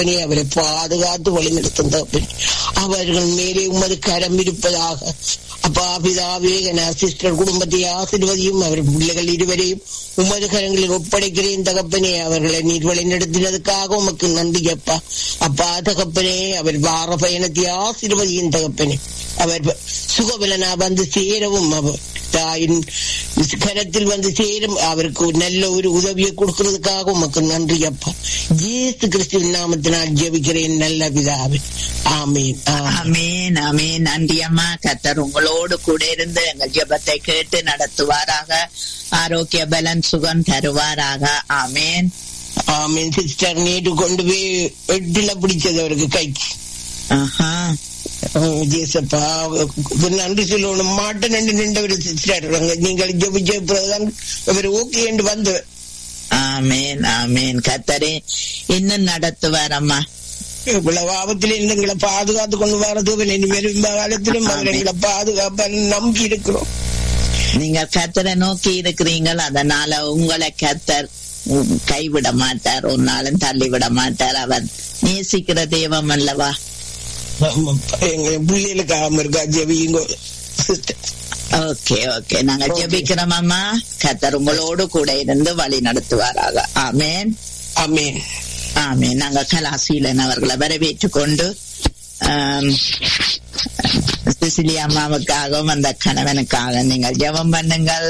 தகப்பனே அவரை பாதுகாத்து வழிநடத்தும் தகப்பனே அவர்கள் மேலே உமது கரம் இருப்பதாக அப்பா பிதாவே என சிஸ்டர் குடும்பத்தை ஆசிர்வதியும் அவர் பிள்ளைகள் இருவரையும் உமது கரங்களில் ஒப்படைக்கிறேன் தகப்பனே அவர்களை நீர் வழி நடத்தினதுக்காக உமக்கு நன்றி அப்பா அப்பா தகப்பனே அவர் வார பயணத்தை ஆசிர்வதியும் தகப்பனே அவர் சுகபலனா வந்து சேரவும் அவர் தாயின் கரத்தில் வந்து சேரும் அவருக்கு நல்ல ஒரு உதவியை கொடுக்கறதுக்காக உமக்கு நன்றி அப்பா ஜேசு கிறிஸ்துவின் நாமத்தினால் ஜெபிக்கிறேன் நல்ல பிதாவே ஆமீன் ஆமீன் அமேன் அமேன் நன்றி அம்மா கத்தர் உங்களோடு கூட இருந்து எங்கள் ஜெபத்தை கேட்டு நடத்துவாராக ஆரோக்கிய பலன் சுகம் தருவாராக ஆமேன் ஆமீன் சிஸ்டர் நேற்று கொண்டு போய் எட்டுல பிடிச்சது அவருக்கு கைக்கு ஆஹா ஜேசப்பா நன்றி சொல்லணும் மாட்ட நன்றி நின்றவர் சிஸ்டர் நீங்கள் ஜெபிச்ச பிறகுதான் அவர் ஓகே என்று வந்து ஆமேன் ஆமேன் கத்தரே இன்னும் நடத்துவார் அம்மா இவ்வளவு ஆபத்தில் எங்களை பாதுகாத்து கொண்டு வரது இனிமேல் இந்த காலத்திலும் அவர் எங்களை பாதுகாப்ப நம்பி இருக்கிறோம் நீங்கள் கத்தரை நோக்கி இருக்கிறீங்கள் அதனால உங்களை கத்தர் உம், கைவிட மாட்டார் ஒரு நாளும் தள்ளிவிட மாட்டார் அவர் நேசிக்கிற தெய்வம் அல்லவா ஆமாப்பா. எங்க பிள்ளைகளுக்காக இருக்கா ஜெபியுங்க சிஸ்டர் ஓகே ஓகே நாங்க ஜெபிக்கிறோம் அம்மா கத்தர் உங்களோடு கூட இருந்து வழி நடத்துவாராக ஆமேன் ஆமீன் ஆமேன் நாங்க கலாசீலன் அவர்களை வரவேற்றுக் கொண்டு ஆம், சிசிலி அம்மாவுக்காகவும் அந்த கணவனுக்காக நீங்கள் ஜெபம் பண்ணுங்கள்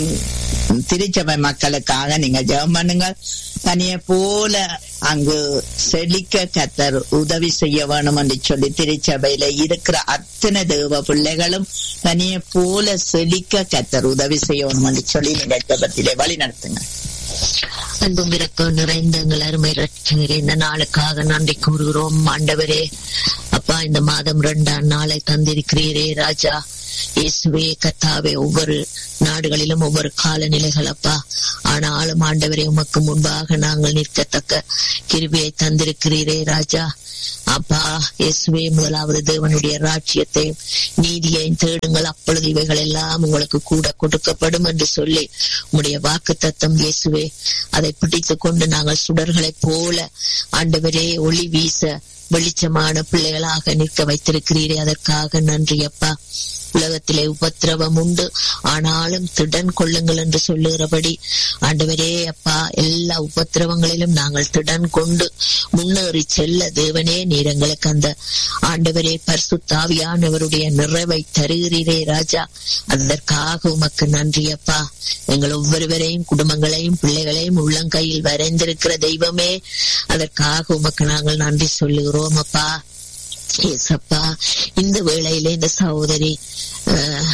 திருச்சபை மக்களுக்காக நீங்க ஜெபம் பண்ணுங்கள் தனியை போல அங்கு செழிக்க கத்தர் உதவி செய்ய வேணும் என்று சொல்லி திருச்சபையில இருக்கிற அத்தனை தேவ பிள்ளைகளும் தனியை போல செழிக்க கத்தர் உதவி செய்யணும் என்று சொல்லி நீங்க ஜெபத்திலே வழி நடத்துங்க அன்பும் இரக்கம் நிறைந்த எங்கள் அருமை ரட்சகரே இந்த நாளுக்காக நன்றி கூறுகிறோம் ஆண்டவரே அப்பா இந்த மாதம் இரண்டாம் நாளை தந்திருக்கிறீரே ராஜா இயேசுவே கத்தாவே ஒவ்வொரு நாடுகளிலும் ஒவ்வொரு காலநிலைகள் அப்பா ஆனாலும் ஆண்டவரே உமக்கு முன்பாக நாங்கள் நிற்கத்தக்க கிருபியை தந்திருக்கிறீரே ராஜா அப்பா இயேசுவே முதலாவது தேவனுடைய ராஜ்யத்தையும் நீதியையும் தேடுங்கள் அப்பொழுது இவைகள் எல்லாம் உங்களுக்கு கூட கொடுக்கப்படும் என்று சொல்லி உம்முடைய வாக்கு தத்தம் இயேசுவே அதை பிடித்துக் கொண்டு நாங்கள் சுடர்களைப் போல ஆண்டவரே ஒளி வீச வெளிச்சமான பிள்ளைகளாக நிற்க வைத்திருக்கிறீரே அதற்காக நன்றி அப்பா உலகத்திலே உபத்திரவம் உண்டு ஆனாலும் திடன் கொள்ளுங்கள் என்று சொல்லுகிறபடி ஆண்டவரே அப்பா எல்லா உபத்திரவங்களிலும் நாங்கள் திடன் கொண்டு முன்னேறி செல்ல தேவனே நீர் எங்களுக்கு அந்த ஆண்டவரே பரிசுத்தாவியானவருடைய நிறைவை தருகிறீரே ராஜா அதற்காக உமக்கு நன்றி அப்பா எங்கள் ஒவ்வொருவரையும் குடும்பங்களையும் பிள்ளைகளையும் உள்ளங்கையில் வரைந்திருக்கிற தெய்வமே அதற்காக உமக்கு நாங்கள் நன்றி சொல்லுகிறோம் அப்பா ஏசப்பா இந்த வேளையில இந்த சகோதரி அஹ்,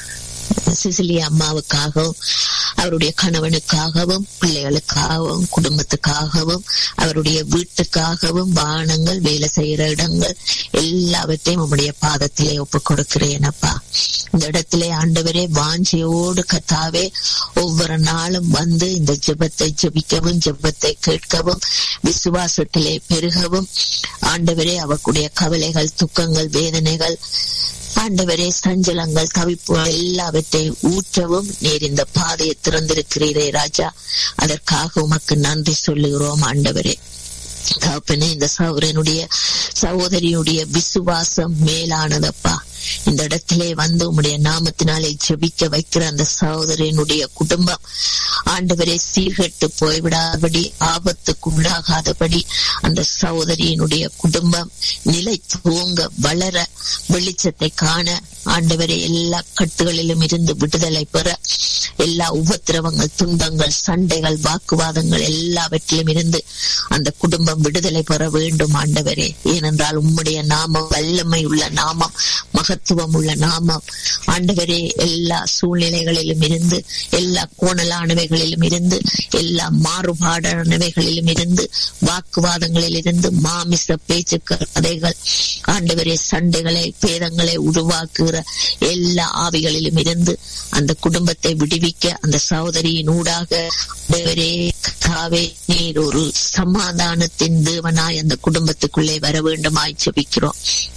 சிசிலி அம்மாவுக்காகவும் அவருடைய கணவனுக்காகவும் பிள்ளைகளுக்காகவும் குடும்பத்துக்காகவும் அவருடைய வீட்டுக்காகவும் வானங்கள் வேலை செய்யற இடங்கள் எல்லாவற்றையும் உம்முடைய பாதத்திலே ஒப்புக் கொடுக்கிறேன் அப்பா இந்த இடத்திலே ஆண்டவரே வாஞ்சியோடு கத்தாவே ஒவ்வொரு நாளும் வந்து இந்த ஜெபத்தை ஜெபிக்கவும் ஜெபத்தை கேட்கவும் விசுவாசத்திலே பெருகவும் ஆண்டவரே அவர்களுடைய கவலைகள் துக்கங்கள் வேதனைகள் ஆண்டவரே சஞ்சலங்கள் தவிப்புகள் எல்லாவற்றையும் ஊற்றவும் நீர் இந்த பாதையை திறந்திருக்கிறீரே ராஜா அதற்காக உமக்கு நன்றி சொல்லுகிறோம் ஆண்டவரே தகப்பனே இந்த சகோதரனுடைய சகோதரியுடைய விசுவாசம் மேலானதப்பா இந்த இடத்திலே வந்து உம்முடைய நாமத்தினாலே ஜெபிக்க வைக்கிற அந்த சகோதரனுடைய குடும்பம் ஆண்டவரே சீர்கெட்டு போய்விடாதபடி ஆபத்துக்குள்ளாகாதபடி அந்த சகோதரியினுடைய குடும்பம் நிலை துவங்க வளர வெளிச்சத்தை காண ஆண்டவரே எல்லா கட்டுகளிலும் இருந்து விடுதலை பெற எல்லா உபத்திரவங்கள் துன்பங்கள் சண்டைகள் வாக்குவாதங்கள் எல்லாவற்றிலும் இருந்து அந்த குடும்பம் விடுதலை பெற வேண்டும் ஆண்டவரே ஏனென்றால் உம்முடைய நாமம் வல்லமை உள்ள நாமம் மகத்துவம் உள்ள நாமம் ஆண்டவரே எல்லா சூழ்நிலைகளிலும் இருந்து எல்லா கோணலானவைகளிலும் இருந்து எல்லா மாறுபாடானவைகளிலும் இருந்து வாக்குவாதங்களில் இருந்து மாமிச பேச்சுக்கள் கதைகள் ஆண்டவரே சண்டைகளை பேதங்களை உருவாக்குகிற எல்லா ஆவிகளிலும் இருந்து அந்த குடும்பத்தை விடுவிக்க அந்த சகோதரியின் ஊடாக ஆண்டவரே கர்த்தாவே நீர் ஒரு சமாதானத்தின் தேவனாய் அந்த குடும்பத்துக்குள்ளே வர வேண்டுமாய் ஜெபிக்கிறோம்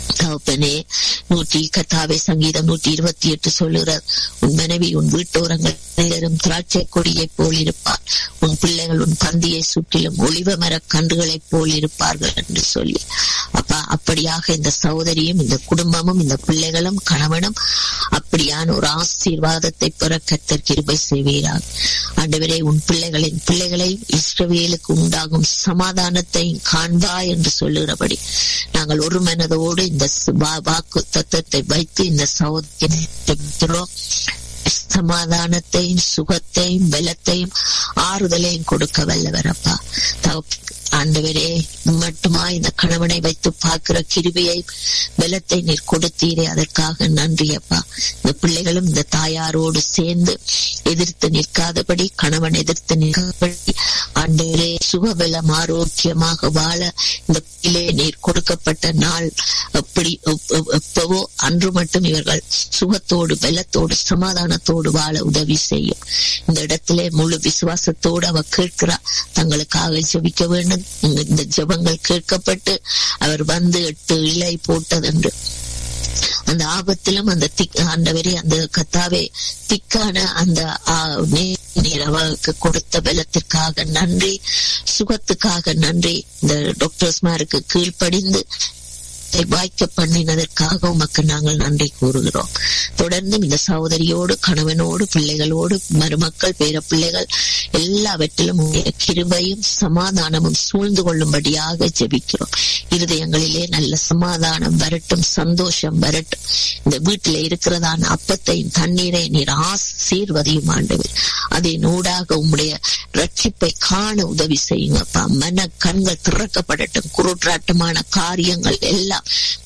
தகப்பனே நூற்றி கத்தாவை சங்கீதம் நூற்றி இருபத்தி எட்டு சொல்லுகிறார் உன் மனைவி உன் வீட்டோரங்கள் நேரம் திராட்சை கொடியைப் போல் இருப்பார் உன் பிள்ளைகள் உன் பந்தியை சுற்றிலும் ஒளிவ மர கன்றுகளைப் போல் இருப்பார்கள் என்று சொல்லி அப்பா அப்படியாக இந்த சகோதரியும் இந்த குடும்பமும் இந்த பிள்ளைகளும் கணவனும் அப்படியான ஒரு ஆசீர்வாதத்தை பெற கத்தர் கிருபை செய்வீராக ஆண்டவரே உன் பிள்ளைகளின் பிள்ளைகளையும் இஸ்ரவேலுக்கு உண்டாகும் சமாதானத்தையும் காண்பா என்று சொல்லுகிறபடி நாங்கள் ஒரு மனதோடு இந்த வாக்கு தத்துவத்தை வைத்து இந்த சகோதரி சமாதானத்தையும் சுகத்தையும் பலத்தையும் ஆறுதலையும் கொடுக்க வல்லவர் அப்பா ஆண்டவரே மட்டுமா இந்த கணவனை வைத்து பார்க்கிற கிருபியை பலத்தை நீர் கொடுத்தீரே அதற்காக நன்றி அப்பா இந்த பிள்ளைகளும் இந்த தாயாரோடு சேர்ந்து எதிர்த்து நிற்காதபடி கணவன் எதிர்த்து நிற்காதபடி ஆண்டவரே சுகபலம் ஆரோக்கியமாக வாழ இந்த பிள்ளை நீர் கொடுக்கப்பட்ட நாள் எப்படி எப்பவோ அன்று மட்டும் இவர்கள் சுகத்தோடு பலத்தோடு சமாதானத்தோடு வாழ உதவி செய்யும் இந்த இடத்திலே முழு விசுவாசத்தோடு அவ கேட்கிறா தங்களுக்காக ஜெபிக்க வேண்டும் இந்த ஜெபங்கள் கேட்கப்பட்டு அவர் வந்து எட்டு இலை போட்டதென்று அந்த ஆபத்திலும் அந்த திக் ஆண்டவரே அந்த கத்தாவே திக்கான அந்த நீர் அவருக்கு கொடுத்த பலத்திற்காக நன்றி சுகத்துக்காக நன்றி இந்த டாக்டர்ஸ்மாருக்கு கீழ்ப்படிந்து வாய்க்க பண்ணினதற்காக உமக்கு நாங்கள் நன்றி கூறுகிறோம் தொடர்ந்து இந்த சகோதரியோடு கணவனோடு பிள்ளைகளோடு மருமக்கள் பேர பிள்ளைகள் எல்லாவற்றிலும் கிருபையும் சமாதானமும் சூழ்ந்து கொள்ளும்படியாக ஜெபிக்கிறோம் இருதயங்களிலே நல்ல சமாதானம் வரட்டும் சந்தோஷம் வரட்டும் இந்த வீட்டில இருக்கிறதான அப்பத்தையும் தண்ணீரை நீர் ஆசீர்வதியும் ஆண்டவர் அதை நூடாக உம்முடைய ரட்சிப்பை காண உதவி செய்யுங்கப்பா மன கண்கள் திறக்கப்படட்டும் குருட்டாட்டமான காரியங்கள் எல்லாம்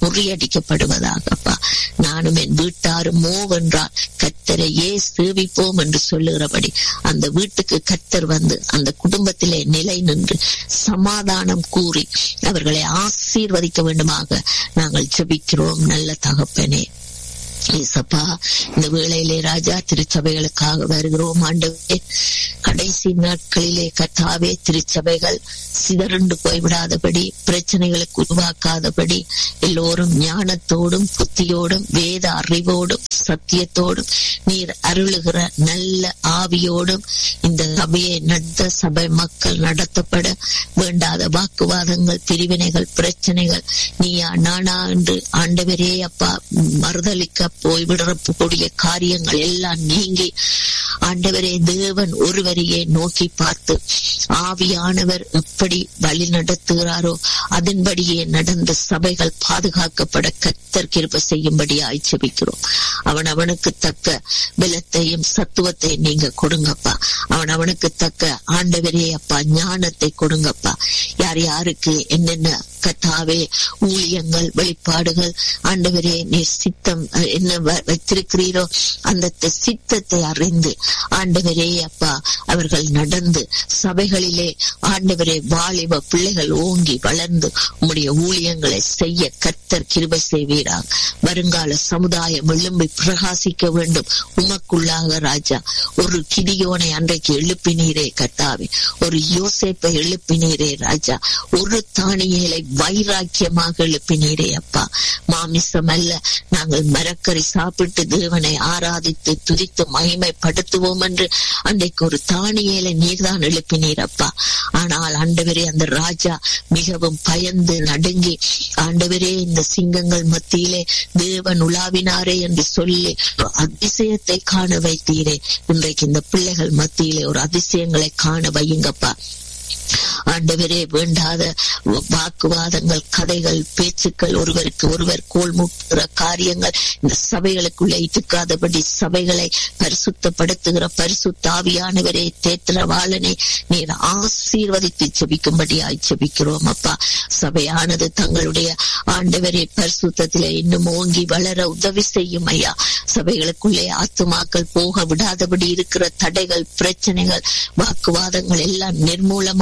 முறியடிக்கப்படுவதாகப்பா நானும் என் வீட்டாரும் மோவென்றால் கத்தரையே சேவிப்போம் என்று சொல்லுகிறபடி அந்த வீட்டுக்கு கத்தர் வந்து அந்த குடும்பத்திலே நிலை நின்று சமாதானம் கூறி அவர்களை ஆசீர்வதிக்க வேண்டுமாக நாங்கள் ஜெபிக்கிறோம் நல்ல தகப்பனே ஏசப்பா இந்த வேளையிலே ராஜா திருச்சபைகளுக்காக வருகிறோம் ஆண்டவே கடைசி நாட்களிலே கத்தாவே திருச்சபைகள் சிதறண்டு போய்விடாதபடி பிரச்சனைகளுக்கு உருவாக்காதபடி எல்லோரும் ஞானத்தோடும் புத்தியோடும் வேத அறிவோடும் சத்தியத்தோடும் நீர் அருளுகிற நல்ல ஆவியோடும் இந்த சபையை நடத்த சபை மக்கள் நடத்தப்பட வேண்டாத வாக்குவாதங்கள் பிரிவினைகள் பிரச்சனைகள் நீயா நானா என்று ஆண்டவரே அப்பா மறுதளிக்க போய்விடக்கூடிய காரியங்கள் எல்லாம் நீங்கி ஆண்டவரே தேவன் ஒருவரையே நோக்கி பார்த்து ஆவியானவர் எப்படி வழி நடத்துகிறாரோ அதன்படியே நடந்த சபைகள் பாதுகாக்கப்பட கத்தர் கிருப செய்யும்படி ஆய்ச்சபிக்கிறோம் அவன் அவனுக்கு தக்க பலத்தையும் சத்துவத்தையும் நீங்க கொடுங்கப்பா அவன் அவனுக்கு தக்க ஆண்டவரே அப்பா ஞானத்தை கொடுங்கப்பா யார் யாருக்கு என்னென்ன கத்தாவே ஊழியங்கள் வெளிப்பாடுகள் ஆண்டவரே நீ சித்தம் என்ன வைத்திருக்கிறீரோ அந்த சித்தத்தை அறிந்து ஆண்டவரே அப்பா அவர்கள் நடந்து சபைகளிலே ஆண்டவரே வாலிப பிள்ளைகள் ஓங்கி வளர்ந்து உம்முடைய ஊழியங்களை செய்ய கத்தர் கிருபை செய்வீராக வருங்கால சமுதாயம் எழும்பி பிரகாசிக்க வேண்டும் உமக்குள்ளாக ராஜா ஒரு கிதியோனை அன்றைக்கு எழுப்பினீரே கத்தாவே ஒரு யோசேப்பை எழுப்பினீரே ராஜா ஒரு தானியலை வைராக்கியமாக எழுப்பினீரே அப்பா மாமிசம் அல்ல நாங்கள் மரக்கறி சாப்பிட்டு தேவனை ஆராதித்து துதித்து மகிமைப்படுத்துவோம் என்று அன்றைக்கு ஒரு தானியலை நீர்தான் எழுப்பினீர் அப்பா ஆனால் ஆண்டவரே அந்த ராஜா மிகவும் பயந்து நடுங்கி ஆண்டவரே இந்த சிங்கங்கள் மத்தியிலே தேவன் உலாவினாரே என்று சொல்லி அதிசயத்தை காண வைத்தீரே இன்றைக்கு இந்த பிள்ளைகள் மத்தியிலே ஒரு அதிசயங்களை காண வையுங்கப்பா ஆண்டவரே வேண்டாத வாக்குவாதங்கள் கதைகள் பேச்சுக்கள் ஒருவருக்கு ஒருவர் கோல் முட்டுகிற காரியங்கள் இந்த சபைகளுக்குள்ளே இட்டுக்காதபடி சபைகளை பரிசுத்தப்படுத்துகிற பரிசுத்த ஆவியானவரே தேத்திரவாளனே நீர் ஆசீர்வதித்து செபிக்கும்படி செபிக்கிறோம் அப்பா சபையானது தங்களுடைய ஆண்டவரே பரிசுத்திலே இன்னும் ஓங்கி வளர உதவி செய்யும் ஐயா சபைகளுக்குள்ளே ஆத்துமாக்கள் போக விடாதபடி இருக்கிற தடைகள் பிரச்சனைகள் வாக்குவாதங்கள் எல்லாம் நிர்மூலமாக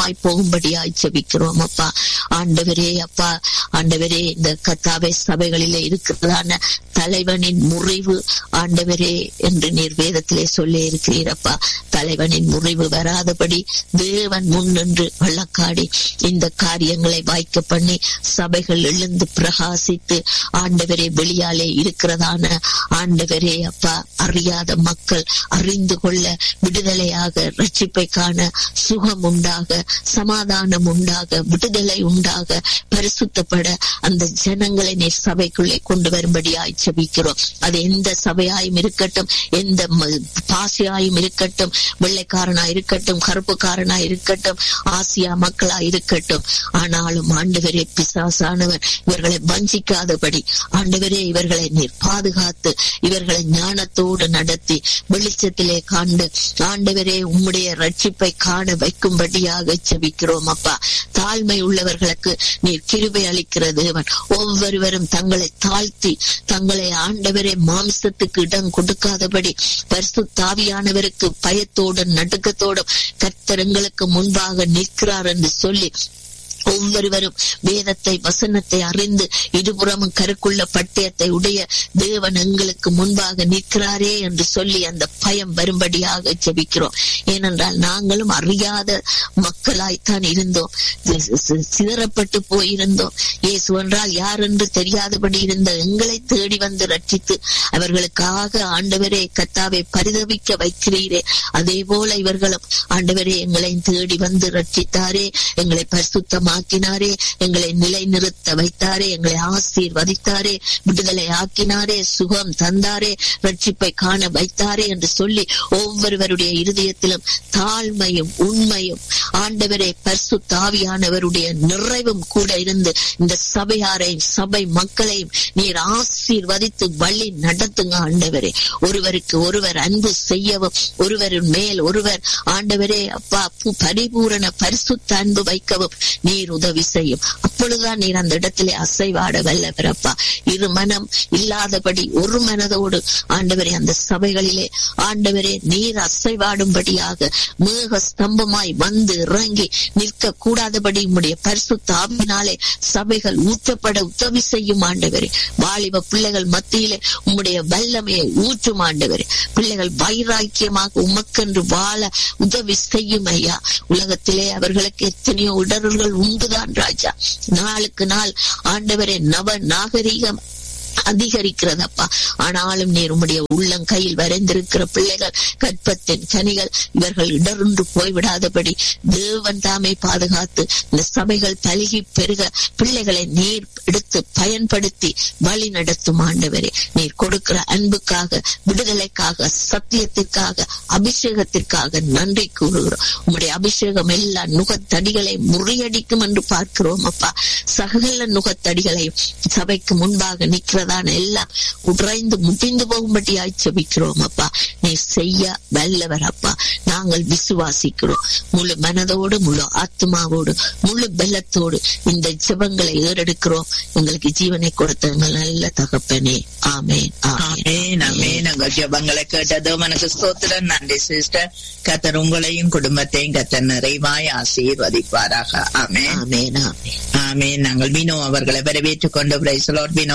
நாசமாய் போகும்படியாய் ஜெபிக்கிறோம் அப்பா ஆண்டவரே அப்பா ஆண்டவரே இந்த கத்தாவை சபைகளிலே இருக்கிறதான தலைவனின் முறிவு ஆண்டவரே என்று நீர் வேதத்திலே சொல்லி இருக்கிறீரப்பா தலைவனின் முறிவு வராதபடி தேவன் முன் நின்று வழக்காடி இந்த காரியங்களை வாய்க்க பண்ணி சபைகள் எழுந்து பிரகாசித்து ஆண்டவரே வெளியாலே இருக்கிறதான ஆண்டவரே அப்பா அறியாத மக்கள் அறிந்து கொள்ள விடுதலையாக ரட்சிப்பை காண சுகம் உண்டாக சமாதானம் உண்டாக விடுதலை உண்டாக பரிசுத்தப்பட அந்த ஜனங்களை நீர் சபைக்குள்ளே கொண்டு வரும்படியாய் ஜெபிக்கிறோம் அது எந்த சபையாயும் இருக்கட்டும் எந்த ம- பாசியாயும் இருக்கட்டும் வெள்ளைக்காரனா இருக்கட்டும் கருப்புக்காரனா இருக்கட்டும் ஆசியா மக்களா இருக்கட்டும் ஆனாலும் ஆண்டவரே பிசாசானவர் இவர்களை வஞ்சிக்காதபடி ஆண்டவரே இவர்களை நீர் பாதுகாத்து இவர்களை ஞானத்தோடு நடத்தி வெளிச்சத்திலே காண்டு ஆண்டவரே உம்முடைய ரட்சிப்பை காண வைக்கும்படியாக செபிக்கிறோம் அப்பா தாழ்மை உள்ளவர்களுக்கு நீர் கிருபை அளிக்கிற தேவன் ஒவ்வொருவரும் தங்களை தாழ்த்தி தங்களை ஆண்டவரே மாம்சத்துக்கு இடம் கொடுக்காதபடி பரிசு தாவியானவருக்கு பயத்தோடும் நடுக்கத்தோடும் கர்த்தர் எங்களுக்கு முன்பாக நிற்கிறார் என்று சொல்லி ஒவ்வொருவரும் வேதத்தை வசனத்தை அறிந்து இருபுறமும் கருக்குள்ள பட்டயத்தை உடைய தேவன் எங்களுக்கு முன்பாக நிற்கிறாரே என்று சொல்லி அந்த பயம் வரும்படியாக ஜெபிக்கிறோம் ஏனென்றால் நாங்களும் அறியாத மக்களாய்த்தான் இருந்தோம் சி- சி- சிதறப்பட்டு போயிருந்தோம் இயேசு என்றால் யார் என்று தெரியாதபடி இருந்த எங்களை தேடி வந்து ரட்சித்து அவர்களுக்காக ஆண்டவரே கத்தாவை பரிதவிக்க வைக்கிறீரே அதே போல இவர்களும் ஆண்டவரே எங்களை தேடி வந்து ரட்சித்தாரே எங்களை பரிசுத்தமாக்கினாரே எங்களை நிலைநிறுத்த வைத்தாரே எங்களை ஆசீர்வதித்தாரே விடுதலை ஆக்கினாரே சுகம் தந்தாரே ரட்சிப்பை காண வைத்தாரே என்று சொல்லி ஒவ்வொருவருடைய இருதயத்திலும் தாழ்மையும் உண்மையும் ஆண்டவரே பரிசுத்தாவியானவருடைய நிறைவும் கூட இருந்து இந்த சபையாரையும் சபை மக்களையும் நீர் ஆசீர்வதித்து வழி நடத்துங்க ஆண்டவரே ஒருவருக்கு ஒருவர் அன்பு செய்யவும் ஒருவரின் மேல் ஒருவர் ஆண்டவரே அப்பா பு- பரிபூரண பரிசுத்த அன்பு வைக்கவும் நீர் உதவி செய்யும் அப்பொழுதுதான் நீர் அந்த இடத்திலே அசைவாட வல்லவர் அப்பா இரு மனம் இல்லாதபடி ஒரு மனதோடு ஆண்டவரே அந்த சபைகளிலே ஆண்டவரே நீர் அசைவாடும்படியாக மேக ஸ்தம்பமாய் வந்து இறங்கி நிற்க கூடாதபடி உம்முடைய பரிசுத்த ஆவியினாலே சபைகள் ஊற்றப்பட உதவி செய்யும் ஆண்டவரே வாலிப பிள்ளைகள் மத்தியிலே உம்முடைய வல்லமையை ஊற்றும் ஆண்டவரே பிள்ளைகள் வைராக்கியமாக உமக்கென்று வாழ உதவி செய்யும் ஐயா உலகத்திலே அவர்களுக்கு எத்தனையோ இடர்கள் உண்டுதான் ராஜா நாளுக்கு நாள் ஆண்டவரே நவ நாகரிகம் அதிகரிக்கிறதப்பா ஆனாலும் நீர் உம்முடைய உள்ளங்கையில் வரைந்திருக்கிற பிள்ளைகள் கற்பத்தின் கனிகள் இவர்கள் இடர்ந்து போய்விடாதபடி தேவன் தாமே பாதுகாத்து இந்த சபைகள் பல்கி பெருக பிள்ளைகளை நீர் எடுத்து பயன்படுத்தி வழி நடத்தும் ஆண்டவரே நீர் கொடுக்கிற அன்புக்காக விடுதலைக்காக சத்தியத்திற்காக அபிஷேகத்திற்காக நன்றி கூறுகிறோம் உம்முடைய அபிஷேகம் எல்லா நுகத்தடிகளை முறியடிக்கும் என்று பார்க்கிறோம் அப்பா சகல நுகத்தடிகளையும் சபைக்கு முன்பாக நிற்கிறதான எல்லாம் உடைந்து முடிந்து போகும்படியாய் செபிக்கிறோம் அப்பா நீ செய்ய வல்லவர் அப்பா நாங்கள் விசுவாசிக்கிறோம் முழு மனதோடு முழு ஆத்மாவோடு முழு பலத்தோடு இந்த ஜெபங்களை ஏறெடுக்கிறோம் எங்களுக்கு ஜீவனை கொடுத்த எங்கள் நல்ல தகப்பனே ஆமேன் ஆமேன் ஆமென் ஆமென் உங்கள் ஜெபங்களை கேட்டது மனக்கு ஸ்தோத்திரம் நன்றி சிஸ்டர் கத்தர் உங்களையும் குடும்பத்தையும் கத்தர் நிறைவாய் ஆசீர்வதிப்பாராக ஆமென் ஆமேன் ஆமேன் ஆமென் நாங்கள் வினோ அவர்களை வரவேற்றுக் கொண்டு பிரைசலோட் வினோ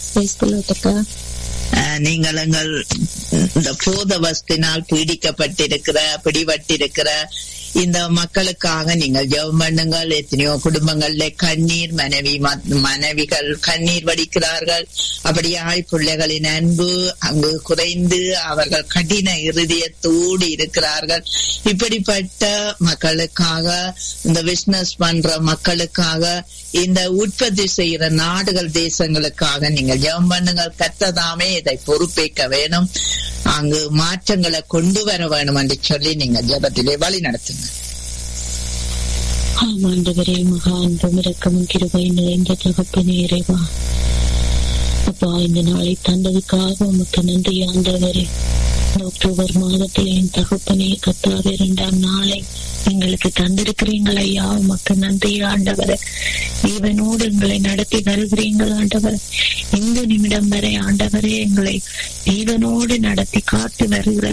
அஹ், நீங்கள் எங்கள் இந்த போத வஸ்தினால் பீடிக்கப்பட்டிருக்கிற பிடிபட்டிருக்கிற இந்த மக்களுக்காக நீங்கள் ஜெபம் பண்ணுங்கள் எத்தனையோ குடும்பங்கள்ல கண்ணீர் மனைவி ம- மனைவிகள் கண்ணீர் வடிக்கிறார்கள் அப்படியாய் பிள்ளைகளின் அன்பு அங்கு குறைந்து அவர்கள் கடின இருதயத்தோடு இருக்கிறார்கள் இப்படிப்பட்ட மக்களுக்காக இந்த பிசினஸ் பண்ற மக்களுக்காக இந்த உற்பத்தி செய்யற நாடுகள் தேசங்களுக்காக நீங்கள் ஜெபம் பண்ணுங்கள் கத்ததாமே இதை பொறுப்பேற்க வேணும் அங்கு மாற்றங்களை கொண்டு வர வேணும் என்று சொல்லி நீங்க ஜெபத்திலே வழி நடத்துங்க ஆமாண்டவரே மகா அன்பும் இரக்கமும் கிருபை நிறைந்த தகப்பனே இறைவா அப்பா இந்த நாளை தந்ததுக்காக உமக்கு நன்றி ஆண்டவரே இந்த அக்டோபர் மாதத்தில் என் தகப்பனே கத்தாத இரண்டாம் நாளை எங்களுக்கு தந்திருக்கிறீங்கள் ஐயா உமக்கு நன்றி ஆண்டவரே இவனோடு எங்களை நடத்தி வருகிறீங்கள் ஆண்டவர் இந்த நிமிடம் வரை ஆண்டவரே எங்களை ஜீவனோடு நடத்தி காத்து வருகிற